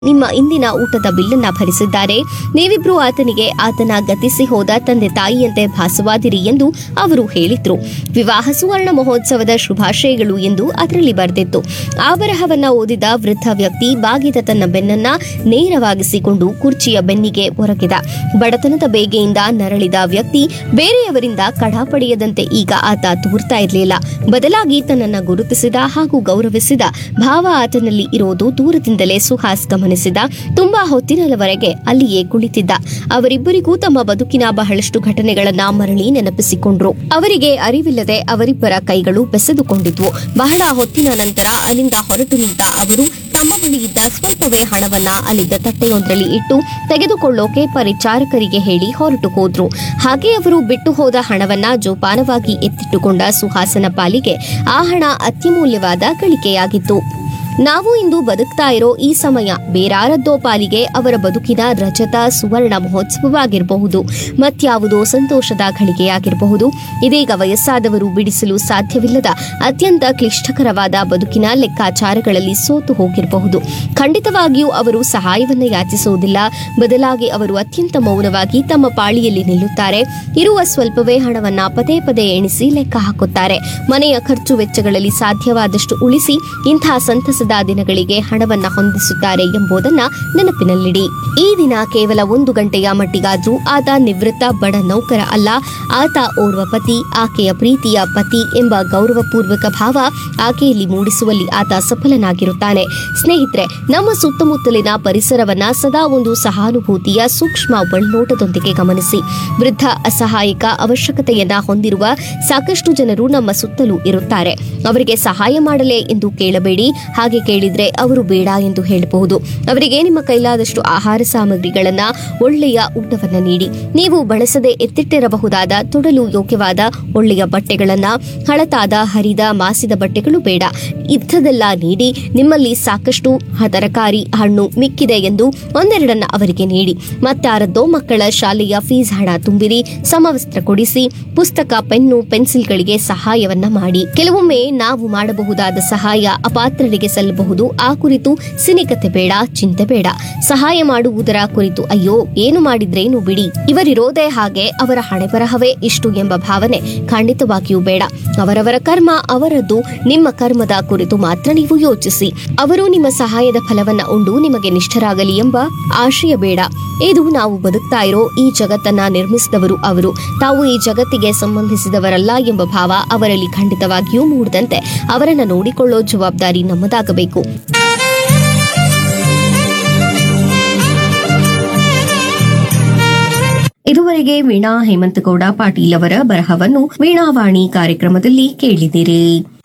ನಿಮ್ಮ ಇಂದಿನ ಊಟದ ಬಿಲ್ಲನ್ನ ಭರಿಸಿದ್ದಾರೆ ನೀವಿಬ್ರು ಆತನಿಗೆ ಆತನ ಗತಿಸಿ ಹೋದ ತಂದೆ ತಾಯಿಯಂತೆ ಭಾಸವಾದಿರಿ ಎಂದು ಅವರು ಹೇಳಿದ್ರು ವಿವಾಹ ಸುವರ್ಣ ಮಹೋತ್ಸವದ ಶುಭಾಶಯಗಳು ಎಂದು ಅದರಲ್ಲಿ ಬರೆದಿತ್ತು ಆ ಬರಹವನ್ನ ಓದಿದ ವೃದ್ಧ ವ್ಯಕ್ತಿ ಬಾಗಿದ ತನ್ನ ಬೆನ್ನನ್ನ ನೇರವಾಗಿಸಿಕೊಂಡು ಕುರ್ಚಿಯ ಬೆನ್ನಿಗೆ ಒರಗಿದ ಬಡತನದ ಬೇಗೆಯಿಂದ ನರಳಿದ ವ್ಯಕ್ತಿ ಬೇರೆಯವರಿಂದ ಕಡ ಪಡೆಯದಂತೆ ಈಗ ಆತ ತೂರ್ತಾ ಇರಲಿಲ್ಲ ಬದಲಾಗಿ ತನ್ನನ್ನ ಗುರುತಿಸಿದ ಹಾಗೂ ಗೌರವಿಸಿದ ಭಾವ ಆತನಲ್ಲಿ ಇರೋದು ದೂರದಿಂದಲೇ ಸುಹಾಸ್ ಗಮನಿಸಿದ ತುಂಬಾ ಹೊತ್ತಿನವರೆಗೆ ಅಲ್ಲಿಯೇ ಕುಳಿತಿದ್ದ ಅವರಿಬ್ಬರಿಗೂ ತಮ್ಮ ಬದುಕಿನ ಬಹಳಷ್ಟು ಘಟನೆಗಳನ್ನ ಮರಳಿ ನೆನಪಿಸಿಕೊಂಡ್ರು ಅವರಿಗೆ ಅರಿವಿಲ್ಲದೆ ಅವರಿಬ್ಬರ ಕೈಗಳು ಬೆಸೆದುಕೊಂಡಿದ್ವು ಬಹಳ ಹೊತ್ತಿನ ನಂತರ ಅಲ್ಲಿಂದ ಹೊರಟು ನಿಂತ ಅವರು ತಮ್ಮ ಬಳಿ ಇದ್ದ ಸ್ವಲ್ಪವೇ ಹಣವನ್ನ ಅಲ್ಲಿದ್ದ ತಟ್ಟೆಯೊಂದರಲ್ಲಿ ಇಟ್ಟು ತೆಗೆದುಕೊಳ್ಳೋಕೆ ಪರಿಚಾರಕರಿಗೆ ಹೇಳಿ ಹೊರಟು ಹೋದ್ರು ಹಾಗೆ ಅವರು ಬಿಟ್ಟು ಹೋದ ಹಣವನ್ನ ಜೋಪಾನವಾಗಿ ಎತ್ತಿಟ್ಟುಕೊಂಡ ಸುಹಾಸನ ಪಾಲಿಗೆ ಆ ಹಣ ಅತ್ಯಮೂಲ್ಯವಾದ ಗಳಿಕೆಯಾಗಿತ್ತು ನಾವು ಇಂದು ಬದುಕ್ತಾ ಇರೋ ಈ ಸಮಯ ಬೇರಾರದ್ದೋ ಪಾಲಿಗೆ ಅವರ ಬದುಕಿನ ರಜತ ಸುವರ್ಣ ಮಹೋತ್ಸವವಾಗಿರಬಹುದು ಮತ್ಯಾವುದೋ ಸಂತೋಷದ ಘಳಿಗೆಯಾಗಿರಬಹುದು ಇದೀಗ ವಯಸ್ಸಾದವರು ಬಿಡಿಸಲು ಸಾಧ್ಯವಿಲ್ಲದ ಅತ್ಯಂತ ಕ್ಲಿಷ್ಟಕರವಾದ ಬದುಕಿನ ಲೆಕ್ಕಾಚಾರಗಳಲ್ಲಿ ಸೋತು ಹೋಗಿರಬಹುದು ಖಂಡಿತವಾಗಿಯೂ ಅವರು ಸಹಾಯವನ್ನ ಯಾಚಿಸುವುದಿಲ್ಲ ಬದಲಾಗಿ ಅವರು ಅತ್ಯಂತ ಮೌನವಾಗಿ ತಮ್ಮ ಪಾಳಿಯಲ್ಲಿ ನಿಲ್ಲುತ್ತಾರೆ ಇರುವ ಸ್ವಲ್ಪವೇ ಹಣವನ್ನ ಪದೇ ಪದೇ ಎಣಿಸಿ ಲೆಕ್ಕ ಹಾಕುತ್ತಾರೆ ಮನೆಯ ಖರ್ಚು ವೆಚ್ಚಗಳಲ್ಲಿ ಸಾಧ್ಯವಾದಷ್ಟು ಉಳಿಸಿ ಇಂಥ ಸಂತಸದ ದಿನಗಳಿಗೆ ಹಣವನ್ನ ಹೊಂದಿಸುತ್ತಾರೆ ಎಂಬುದನ್ನ ನೆನಪಿನಲ್ಲಿಡಿ ಈ ದಿನ ಕೇವಲ ಒಂದು ಗಂಟೆಯ ಮಟ್ಟಿಗಾದ್ರೂ ಆತ ನಿವೃತ್ತ ಬಡ ನೌಕರ ಅಲ್ಲ ಆತ ಓರ್ವ ಪತಿ ಆಕೆಯ ಪ್ರೀತಿಯ ಪತಿ ಎಂಬ ಗೌರವಪೂರ್ವಕ ಭಾವ ಆಕೆಯಲ್ಲಿ ಮೂಡಿಸುವಲ್ಲಿ ಆತ ಸಫಲನಾಗಿರುತ್ತಾನೆ ಸ್ನೇಹಿತರೆ ನಮ್ಮ ಸುತ್ತಮುತ್ತಲಿನ ಪರಿಸರವನ್ನ ಸದಾ ಒಂದು ಸಹಾನುಭೂತಿಯ ಸೂಕ್ಷ್ಮ ಒಳನೋಟದೊಂದಿಗೆ ಗಮನಿಸಿ ವೃದ್ಧ ಅಸಹಾಯಕ ಅವಶ್ಯಕತೆಯನ್ನ ಹೊಂದಿರುವ ಸಾಕಷ್ಟು ಜನರು ನಮ್ಮ ಸುತ್ತಲೂ ಇರುತ್ತಾರೆ ಅವರಿಗೆ ಸಹಾಯ ಮಾಡಲೇ ಎಂದು ಕೇಳಬೇಡಿ ಹಾಗೆ ಕೇಳಿದ್ರೆ ಅವರು ಬೇಡ ಎಂದು ಹೇಳಬಹುದು ಅವರಿಗೆ ನಿಮ್ಮ ಕೈಲಾದಷ್ಟು ಆಹಾರ ಸಾಮಗ್ರಿಗಳನ್ನ ಒಳ್ಳೆಯ ಊಟವನ್ನ ನೀಡಿ ನೀವು ಬಳಸದೆ ಎತ್ತಿಟ್ಟಿರಬಹುದಾದ ತೊಡಲು ಯೋಗ್ಯವಾದ ಒಳ್ಳೆಯ ಬಟ್ಟೆಗಳನ್ನ ಹಳತಾದ ಹರಿದ ಮಾಸಿದ ಬಟ್ಟೆಗಳು ಬೇಡ ಇಂಥದೆಲ್ಲ ನೀಡಿ ನಿಮ್ಮಲ್ಲಿ ಸಾಕಷ್ಟು ಹ- ತರಕಾರಿ ಹಣ್ಣು ಮಿಕ್ಕಿದೆ ಎಂದು ಒಂದೆರಡನ್ನ ಅವರಿಗೆ ನೀಡಿ ಮತ್ತಾರದ್ದೋ ಮಕ್ಕಳ ಶಾಲೆಯ ಫೀಸ್ ಹಣ ತುಂಬಿರಿ ಸಮವಸ್ತ್ರ ಕೊಡಿಸಿ ಪುಸ್ತಕ ಪೆನ್ನು ಪೆನ್ಸಿಲ್ಗಳಿಗೆ ಸಹಾಯವನ್ನ ಮಾಡಿ ಕೆಲವೊಮ್ಮೆ ನಾವು ಮಾಡಬಹುದಾದ ಸಹಾಯ ಅಪಾತ್ರರಿಗೆ ಸಲ್ಲಬಹುದು ಆ ಕುರಿತು ಸಿನಿಕತೆ ಬೇಡ ಚಿಂತೆ ಬೇಡ ಸಹಾಯ ಮಾಡುವುದರ ಕುರಿತು ಅಯ್ಯೋ ಏನು ಮಾಡಿದ್ರೇನು ಬಿಡಿ ಇವರಿರೋದೇ ಹಾಗೆ ಅವರ ಹಣೆ ಬರಹವೇ ಇಷ್ಟು ಎಂಬ ಭಾವನೆ ಖಂಡಿತವಾಗಿಯೂ ಬೇಡ ಅವರವರ ಕರ್ಮ ಅವರದ್ದು ನಿಮ್ಮ ಕರ್ಮದ ಕುರಿತು ಮಾತ್ರ ನೀವು ಯೋಚಿಸಿ ಅವರು ನಿಮ್ಮ ಸಹಾಯದ ಫಲವನ್ನ ಉಂಡು ನಿಮಗೆ ನಿಷ್ಠರಾಗಲಿ ಎಂಬ ಆಶಯ ಬೇಡ ಇದು ನಾವು ಬದುಕ್ತಾ ಇರೋ ಈ ಜಗತ್ತನ್ನ ನಿರ್ಮಿಸಿದವರು ಅವರು ತಾವು ಈ ಜಗತ್ತಿಗೆ ಸಂಬಂಧಿಸಿದವರಲ್ಲ ಎಂಬ ಭಾವ ಅವರಲ್ಲಿ ಖಂಡಿತವಾಗಿಯೂ ಮೂಡದಂತೆ ಅವರನ್ನ ನೋಡಿಕೊಳ್ಳೋ ಜವಾಬ್ದಾರಿ ನಮ್ಮದಾಗಬೇಕು ಇದುವರೆಗೆ ವೀಣಾ ಹೇಮಂತಗೌಡ ಪಾಟೀಲ್ ಅವರ ಬರಹವನ್ನು ವೀಣಾವಾಣಿ ಕಾರ್ಯಕ್ರಮದಲ್ಲಿ ಕೇಳಿದಿರಿ